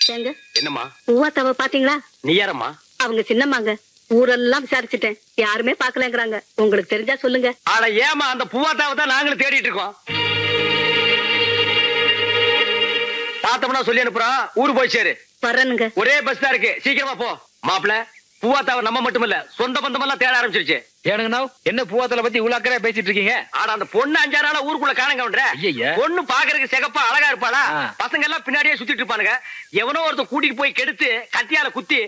ஏங்க என்னம்மா பூவாத்தாவ பாத்தீங்களா நீ யாரம்மா அவங்க சின்னம்மாங்க ஊரெல்லாம் விசாரிச்சுட்டேன் யாருமே பாக்கலங்கிறாங்க உங்களுக்கு தெரிஞ்சா சொல்லுங்க ஆனா ஏமா அந்த பூவாத்தாவை தான் நாங்களும் தேடிட்டு இருக்கோம் பார்த்தோம்னா சொல்லி அனுப்புறோம் ஊரு போய் சேரு வர்றேனுங்க ஒரே பஸ் தான் இருக்கு சீக்கிரமா போ மாப்பிள பூவாத்தாவை நம்ம மட்டும் இல்ல சொந்த பந்தம் எல்லாம் தேட ஆரம்பிச்சிருச்சு ஏனுங்கண்ணா என்ன பூவாத்தல பத்தி இவ்வளவு அக்கறையா பேசிட்டு இருக்கீங்க ஆனா அந்த பொண்ணு அஞ்சாறு நாளா ஊருக்குள்ள காணங்க ஐயையே. பொண்ணு பாக்குறதுக்கு சிகப்பா அழகா இருப்பாளா ஆ. பசங்க எல்லாம் பின்னாடியே சுத்திட்டு இருப்பானுங்க எவனோ ஒருத்தன் கூட்டிட்டு போய் கெடுத்து கத்தியால குத்தி